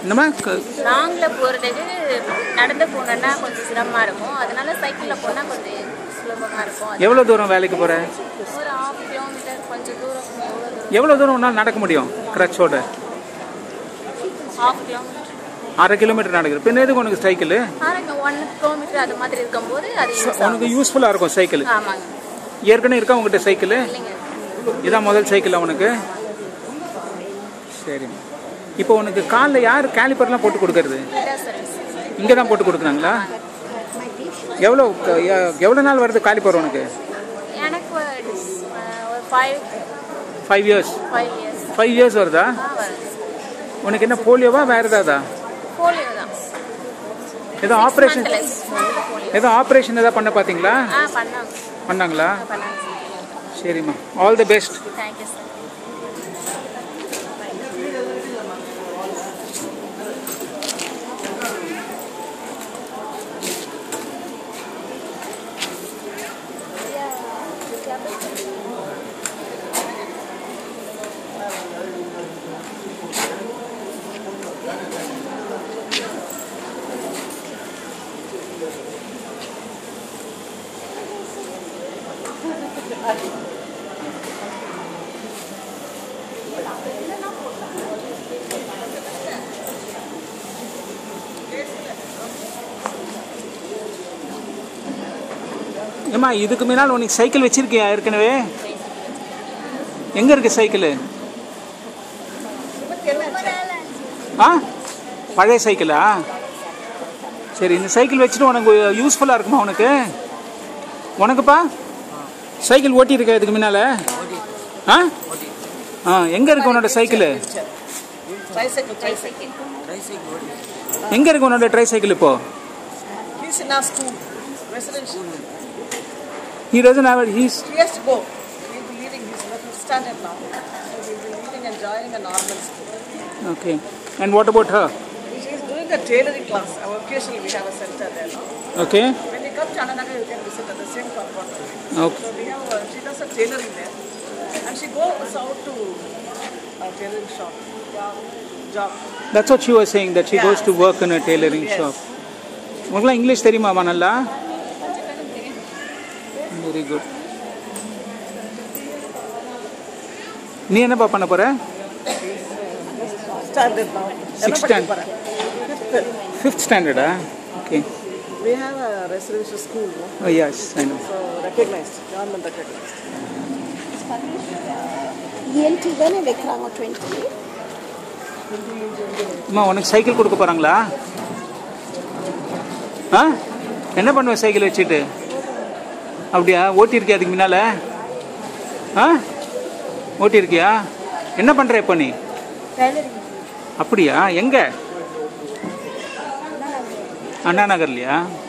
என்னம்மா க- லாங்கில் போகிறதுக்கு நடந்து போனோன்னா கொஞ்சம் சிரமமாக இருக்கும் அதனால சைக்கிளில் போனால் கொஞ்சம் சுலபமாக இருக்கும் அது எவ்வளோ தூரம் வேலைக்கு போகிற ஒரு ஹாஃப் கிலோமீட்டர் கொஞ்சம் தூரம் எவ்வளோ தூரம் எவ்வளோ தூரம் உன்னால் நடக்க முடியும் க்ரச்சோட ஹாஃப் கிலோமீட்டர் அரை கிலோமீட்டர் நடக்குது பின்ன எதுக்கு உனக்கு சைக்கிள் ஆனால் ஒன் கிலோமீட்டர் அது மாதிரி இருக்கும்போது அது யூஸ் உனக்கு ஆகும் யூஸ்ஃபுல்லாக இருக்கும் சைக்கிள் ஆமாங்க ஏற்கனவே இருக்கா உங்ககிட்ட சைக்கிள் இல்லைங்க இதான் முதல் சைக்கிள் உனக்கு சரி இப்போ உனக்கு காலில் யார் கேலிப்பர்லாம் போட்டு கொடுக்கறது இல்லை சர்வீஸ் இங்கே தான் போட்டு கொடுக்குறாங்களா எவ்வளோ க- எ- எவ்வளோ நாள் வருது காலிப்பர் உனக்கு எனக்கு ஒரு ஒரு five five years five years five years வருதா ஆ வருது உனக்கு என்ன போலியோவா வேறு ஏதாவதா போலியோ தான் ஏதோ ஆப்ரேஷன் போலியோ ஏதோ ஆப்ரேஷன் ஏதாவது பண்ண பார்த்தீங்களா ஆ பண்ணாங்க பண்ணாங்களா பண்ணாங்க சரிம்மா all the best thank you sir ஏம்மா இதுக்கு முன்னால் உனக்கு சைக்கிள் வச்சிருக்கியா ஏற்கனவே எங்கே இருக்கு சைக்கிள் ஆ பழைய சைக்கிளா சரி இந்த சைக்கிள் வச்சுட்டு உனக்கு யூஸ்ஃபுல்லாக இருக்குமா உனக்கு உனக்குப்பா சைக்கிள் ஓட்டியிருக்க இதுக்கு முன்னால் ஆ ஆ எங்கே இருக்கு உன்னோட சைக்கிள் Tricycle, tricycle. எங்கே இருக்கு உன்னோட ட்ரை சைக்கிள் இப்போ He's in our school, residential. He doesn't have he's He has to go. He'll be leaving. He's in the fifth standard now. So he'll be leaving and joining a normal school. Okay and what about her She's doing a tailoring class. Our occasionally we have a center there now. Okay When you come to Ananagar, you can visit at the same compound. Okay So we have, a, she does a tailoring there. And she goes out to a tailoring shop. Job. Job. That's what she was saying, that she goes to work in a tailoring Yes. shop. உங்களுக்குலாம் English தெரியுமாமா நல்லா very good நீ என்னப்பா பண்ண போற Standard now. Sixth standard. Fifth. Fifth ஸ்டாண்டர்டா okay We have a residential school, no? Oh yes I know so recognized, government recognized. ELT தானே வைக்கிறாங்க டுவெண்ட்டி அம்மா உனக்கு சைக்கிள் கொடுக்க போகிறாங்களா ஆ என்ன பண்ணுவேன் சைக்கிள் வச்சுட்டு அப்படியா ஓட்டியிருக்கியா அதுக்கு முன்னால் ஆ ஓட்டியிருக்கியா என்ன பண்ணுற இப்போ நீ அப்படியா எங்கே அண்ணா நகர்லையா